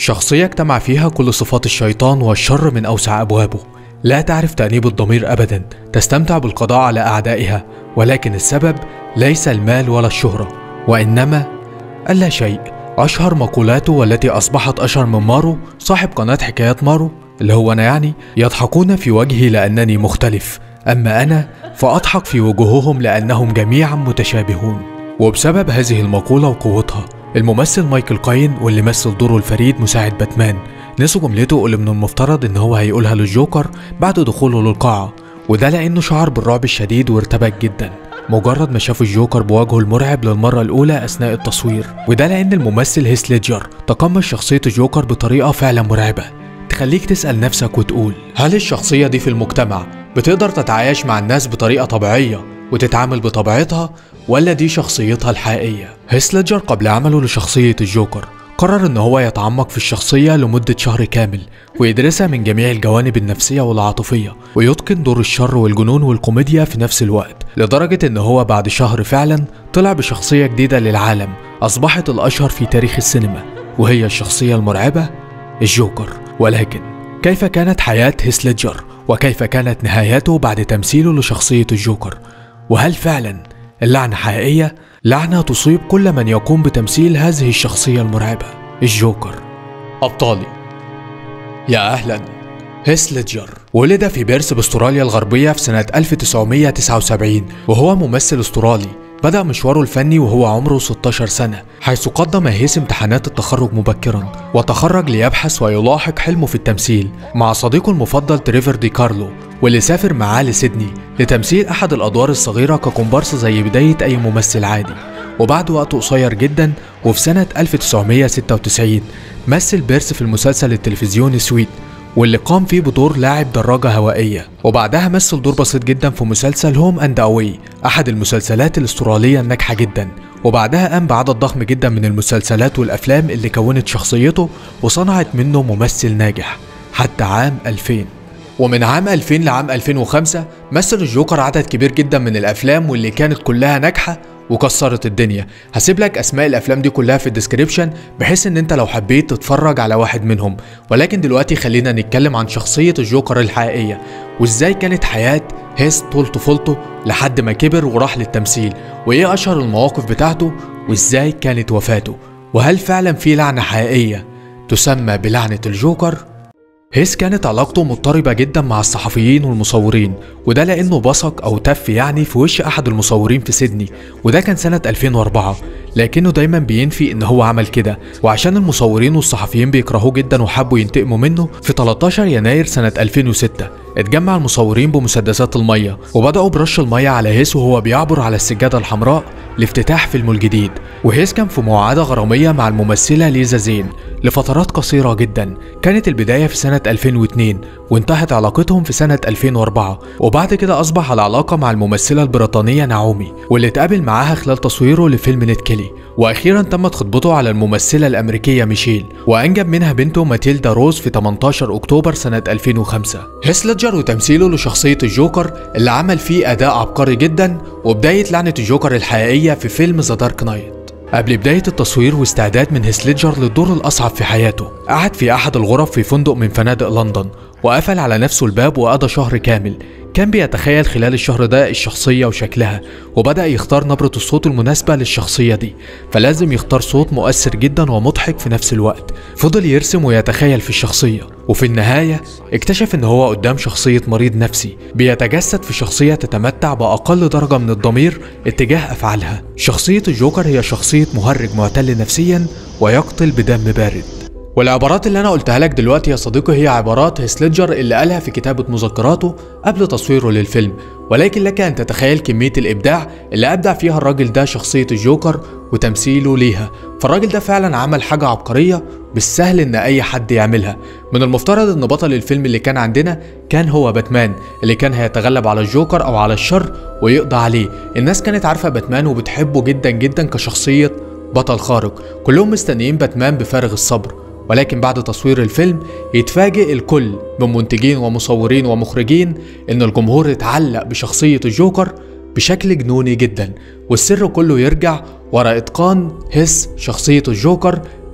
شخصية اجتمع فيها كل صفات الشيطان والشر من أوسع أبوابه لا تعرف تأنيب الضمير أبدا تستمتع بالقضاء على أعدائها ولكن السبب ليس المال ولا الشهرة وإنما اللا شيء أشهر مقولاته والتي أصبحت أشهر من مارو صاحب قناة حكايات مارو اللي هو أنا يعني يضحكون في وجهي لأنني مختلف أما أنا فأضحك في وجوههم لأنهم جميعا متشابهون وبسبب هذه المقولة وقوتها الممثل مايكل كاين واللي مثل دوره الفريد مساعد باتمان نسوا جملته اللي من المفترض ان هو هيقولها للجوكر بعد دخوله للقاعة وده لانه شعر بالرعب الشديد وارتبك جدا مجرد ما شاف الجوكر بوجهه المرعب للمرة الأولى أثناء التصوير وده لأن الممثل هيث ليدجر تقمص شخصية الجوكر بطريقة فعلا مرعبة تخليك تسأل نفسك وتقول هل الشخصية دي في المجتمع بتقدر تتعايش مع الناس بطريقة طبيعية وتتعامل بطبيعتها ولا دي شخصيتها الحقيقية هيث ليدجر قبل عمله لشخصية الجوكر قرر ان هو يتعمق في الشخصية لمدة شهر كامل ويدرسها من جميع الجوانب النفسية والعاطفية ويتقن دور الشر والجنون والكوميديا في نفس الوقت لدرجة ان هو بعد شهر فعلا طلع بشخصية جديدة للعالم اصبحت الاشهر في تاريخ السينما وهي الشخصية المرعبة الجوكر ولكن كيف كانت حياة هيث ليدجر وكيف كانت نهايته بعد تمثيله لشخصية الجوكر وهل فعلا اللعنة حقيقية لعنة تصيب كل من يقوم بتمثيل هذه الشخصية المرعبة الجوكر أبطالي يا أهلا هيث ليدجر ولد في بيرث باستراليا الغربية في سنة 1979 وهو ممثل استرالي بدأ مشواره الفني وهو عمره 16 سنة حيث قدم هيث امتحانات التخرج مبكرا وتخرج ليبحث ويلاحق حلمه في التمثيل مع صديقه المفضل تريفر دي كارلو واللي سافر معاه لسيدني لتمثيل أحد الأدوار الصغيرة ككومبارس زي بداية أي ممثل عادي وبعد وقت قصير جدا وفي سنة 1996 مثل بيرس في المسلسل التلفزيوني سويت واللي قام فيه بدور لاعب دراجة هوائية وبعدها مثل دور بسيط جدا في مسلسل هوم اند اواي احد المسلسلات الاسترالية الناجحة جدا وبعدها قام بعدد ضخم جدا من المسلسلات والافلام اللي كونت شخصيته وصنعت منه ممثل ناجح حتى عام 2000 ومن عام 2000 لعام 2005 مثل الجوكر عدد كبير جدا من الافلام واللي كانت كلها ناجحه وكسرت الدنيا هسيب لك اسماء الافلام دي كلها في الديسكريبشن بحيث ان انت لو حبيت تتفرج على واحد منهم ولكن دلوقتي خلينا نتكلم عن شخصية الجوكر الحقيقية وازاي كانت حياة هيس طول طفولته لحد ما كبر وراح للتمثيل وايه اشهر المواقف بتاعته وازاي كانت وفاته وهل فعلا في لعنة حقيقية تسمى بلعنة الجوكر هيس كانت علاقته مضطربة جدا مع الصحفيين والمصورين وده لأنه بصق أو تف يعني في وش أحد المصورين في سيدني وده كان سنة 2004 لكنه دايما بينفي إن هو عمل كده وعشان المصورين والصحفيين بيكرهوه جدا وحبوا ينتقموا منه في 13 يناير سنة 2006 اتجمع المصورين بمسدسات المية وبدأوا برش المية على هيس وهو بيعبر على السجادة الحمراء لافتتاح فيلمه الجديد وهيس كان في معاهدة غرامية مع الممثلة ليزا زين لفترات قصيرة جدا كانت البداية في سنة 2002 وانتهت علاقتهم في سنة 2004 وبعد كده أصبح على علاقة مع الممثلة البريطانية نعومي واللي اتقابل معاها خلال تصويره لفيلم نيت كيلي وأخيرا تمت خطبته على الممثلة الأمريكية ميشيل وأنجب منها بنته ماتيلدا روز في 18 أكتوبر سنة 2005 هيث ليدجر وتمثيله لشخصية الجوكر اللي عمل فيه أداء عبقري جدا وبداية لعنة الجوكر الحقيقية في فيلم ذا دارك نايت قبل بداية التصوير واستعداد من هيث ليدجر للدور الأصعب في حياته قعد في أحد الغرف في فندق من فنادق لندن وقفل على نفسه الباب وقضى شهر كامل كان بيتخيل خلال الشهر ده الشخصية وشكلها وبدأ يختار نبرة الصوت المناسبة للشخصية دي فلازم يختار صوت مؤثر جدا ومضحك في نفس الوقت فضل يرسم ويتخيل في الشخصية وفي النهاية اكتشف ان هو قدام شخصية مريض نفسي بيتجسد في شخصية تتمتع بأقل درجة من الضمير اتجاه أفعالها شخصية الجوكر هي شخصية مهرج معتل نفسيا ويقتل بدم بارد والعبارات اللي انا قلتها لك دلوقتي يا صديقي هي عبارات هيث ليدجر اللي قالها في كتابة مذكراته قبل تصويره للفيلم ولكن لك ان تتخيل كمية الابداع اللي ابدع فيها الراجل ده شخصية الجوكر وتمثيله ليها فالراجل ده فعلا عمل حاجة عبقرية بالسهل ان اي حد يعملها من المفترض ان بطل الفيلم اللي كان عندنا كان هو باتمان اللي كان هيتغلب على الجوكر او على الشر ويقضى عليه الناس كانت عارفة باتمان وبتحبه جدا جدا كشخصية بطل خارق كلهم مستنيين باتمان بفارغ الصبر ولكن بعد تصوير الفيلم يتفاجئ الكل من منتجين ومصورين ومخرجين ان الجمهور اتعلق بشخصية الجوكر بشكل جنوني جدا والسر كله يرجع ورا اتقان هس شخصية الجوكر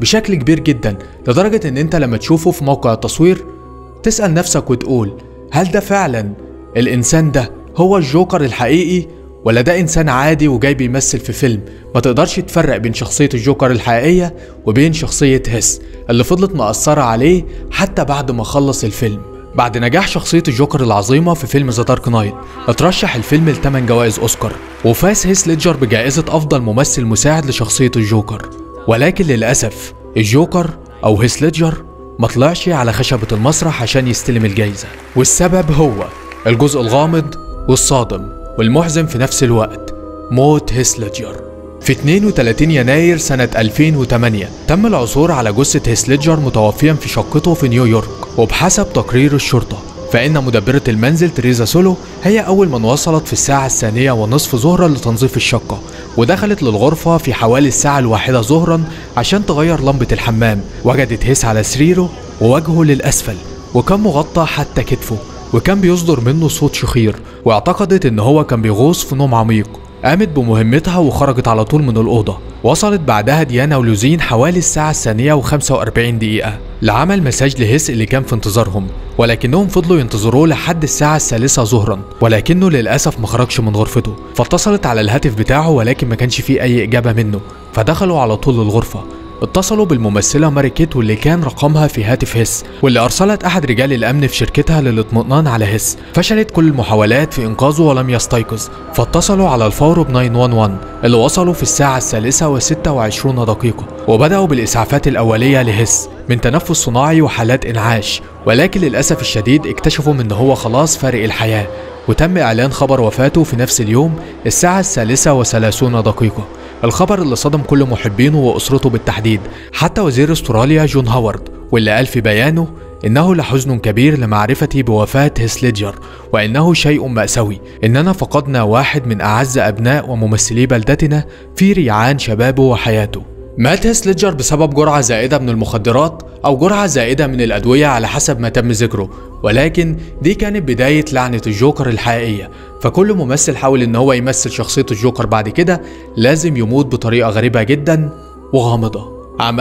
بشكل كبير جدا لدرجة ان انت لما تشوفه في موقع التصوير تسأل نفسك وتقول هل ده فعلا الانسان ده هو الجوكر الحقيقي ولا ده انسان عادي وجاي بيمثل في فيلم ما تقدرش تفرق بين شخصية الجوكر الحقيقية وبين شخصية هيس اللي فضلت مأثرة عليه حتى بعد ما خلص الفيلم بعد نجاح شخصية الجوكر العظيمة في فيلم ذا دارك نايت اترشح الفيلم لثمان جوائز اوسكار وفاز هيس ليدجر بجائزة افضل ممثل مساعد لشخصية الجوكر ولكن للأسف الجوكر او هيس ليدجر ما طلعش على خشبة المسرح عشان يستلم الجايزة والسبب هو الجزء الغامض والصادم والمحزن في نفس الوقت موت هيس ليدجر في 32 يناير سنة 2008 تم العثور على جثة هيس ليدجر متوفيا في شقته في نيويورك وبحسب تقرير الشرطة فإن مدبرة المنزل تريزا سولو هي أول من وصلت في الساعة الثانية ونصف ظهرا لتنظيف الشقة ودخلت للغرفة في حوالي الساعة الواحدة ظهرا عشان تغير لمبة الحمام وجدت هيس على سريره ووجهه للأسفل وكان مغطى حتى كتفه وكان بيصدر منه صوت شخير واعتقدت ان هو كان بيغوص في نوم عميق قامت بمهمتها وخرجت على طول من الأوضة وصلت بعدها ديانا ولوزين حوالي الساعة الثانية و45 دقيقة لعمل مساج لهيس اللي كان في انتظارهم ولكنهم فضلوا ينتظروه لحد الساعة الثالثة ظهرا ولكنه للأسف ما خرجش من غرفته فاتصلت على الهاتف بتاعه ولكن ما كانش فيه أي إجابة منه فدخلوا على طول الغرفة اتصلوا بالممثلة ماري كيت واللي كان رقمها في هاتف هيس واللي أرسلت أحد رجال الأمن في شركتها للاطمئنان على هيس فشلت كل المحاولات في إنقاذه ولم يستيقظ فاتصلوا على الفور ب 911 اللي وصلوا في الساعة الثالثة و26 دقيقة وبدأوا بالإسعافات الأولية لهيس من تنفس صناعي وحالات إنعاش ولكن للأسف الشديد اكتشفوا إن هو خلاص فارق الحياة وتم إعلان خبر وفاته في نفس اليوم الساعة الثالثة وثلاثون دقيقة الخبر اللي صدم كل محبينه وأسرته بالتحديد حتى وزير استراليا جون هاورد واللي قال في بيانه إنه لحزن كبير لمعرفتي بوفاة هيس ليدجر وإنه شيء مأساوي إننا فقدنا واحد من أعز أبناء وممثلي بلدتنا في ريعان شبابه وحياته مات هيس ليدجر بسبب جرعة زائدة من المخدرات أو جرعة زائدة من الأدوية على حسب ما تم ذكره ولكن دي كانت بداية لعنة الجوكر الحقيقية فكل ممثل حاول إن هو يمثل شخصية الجوكر بعد كده لازم يموت بطريقة غريبة جدا وغامضة عام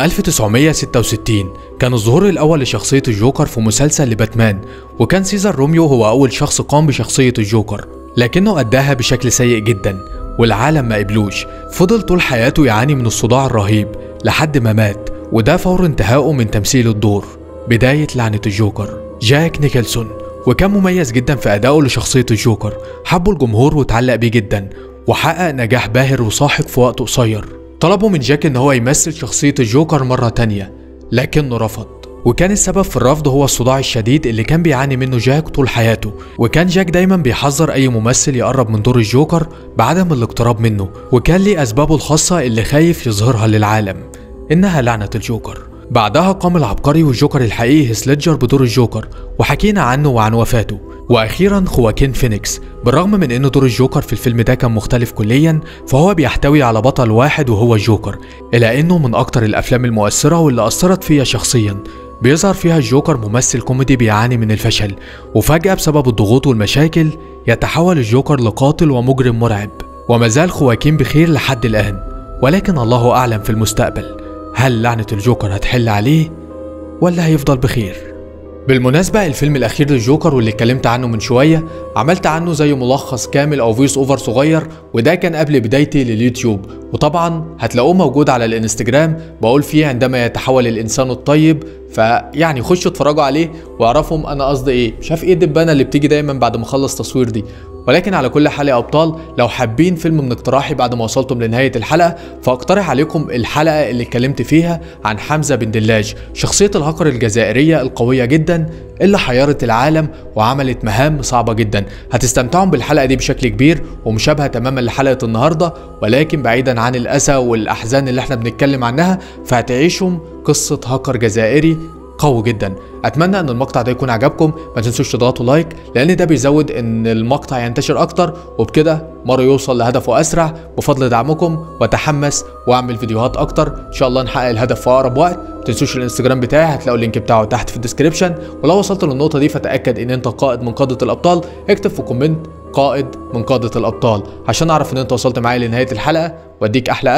1966 كان الظهور الأول لشخصية الجوكر في مسلسل لباتمان وكان سيزار روميو هو أول شخص قام بشخصية الجوكر لكنه أداها بشكل سيء جدا والعالم ما قبلوش فضل طول حياته يعاني من الصداع الرهيب لحد ما مات وده فور انتهائه من تمثيل الدور بداية لعنة الجوكر جاك نيكلسون وكان مميز جدا في أدائه لشخصية الجوكر حبه الجمهور وتعلق بيه جدا وحقق نجاح باهر وساحق في وقت قصير طلبوا من جاك ان هو يمثل شخصية الجوكر مرة تانية لكنه رفض وكان السبب في الرفض هو الصداع الشديد اللي كان بيعاني منه جاك طول حياته وكان جاك دايما بيحذر اي ممثل يقرب من دور الجوكر بعدم الاقتراب منه وكان ليه اسبابه الخاصة اللي خايف يظهرها للعالم انها لعنة الجوكر بعدها قام العبقري والجوكر الحقيقي هيث ليدجر بدور الجوكر وحكينا عنه وعن وفاته واخيرا خواكين فينيكس بالرغم من ان دور الجوكر في الفيلم ده كان مختلف كليا فهو بيحتوي على بطل واحد وهو الجوكر الا انه من اكتر الافلام المؤثره واللي اثرت فيا شخصيا بيظهر فيها الجوكر ممثل كوميدي بيعاني من الفشل وفجأة بسبب الضغوط والمشاكل يتحول الجوكر لقاتل ومجرم مرعب وما زال خواكين بخير لحد الآن ولكن الله أعلم في المستقبل هل لعنة الجوكر هتحل عليه ولا هيفضل بخير بالمناسبة الفيلم الأخير للجوكر واللي اتكلمت عنه من شوية عملت عنه زي ملخص كامل أو فويس أوفر صغير وده كان قبل بدايتي لليوتيوب وطبعا هتلاقوه موجود على الانستجرام بقول فيه عندما يتحول الإنسان الطيب فيعني خشوا اتفرجوا عليه واعرفهم أنا قصدي إيه شاف إيه الدبانة اللي بتيجي دايما بعد ما أخلص تصوير دي ولكن على كل حال يا ابطال لو حابين فيلم من اقتراحي بعد ما وصلتم لنهايه الحلقه فاقترح عليكم الحلقه اللي اتكلمت فيها عن حمزه بن دلاج شخصيه الهاكر الجزائريه القويه جدا اللي حيرت العالم وعملت مهام صعبه جدا هتستمتعوا بالحلقه دي بشكل كبير ومشابهه تماما لحلقه النهارده ولكن بعيدا عن الاسى والاحزان اللي احنا بنتكلم عنها فهتعيشوا قصه هاكر جزائري قوي جدا اتمنى ان المقطع ده يكون عجبكم ما تنسوش تضغطوا لايك لان ده بيزود ان المقطع ينتشر اكتر وبكده مره يوصل لهدفه اسرع بفضل دعمكم واتحمس واعمل فيديوهات اكتر ان شاء الله نحقق الهدف في اقرب وقت ما تنسوش الانستجرام بتاعي هتلاقوا اللينك بتاعه تحت في الديسكربشن ولو وصلت للنقطه دي فتاكد ان انت قائد من قاده الابطال اكتب في كومنت قائد من قاده الابطال عشان اعرف ان انت وصلت معايا لنهايه الحلقه واديك احلى قلب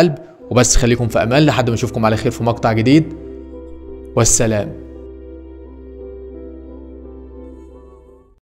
وبس خليكم في امان لحد ما اشوفكم على خير في مقطع جديد والسلام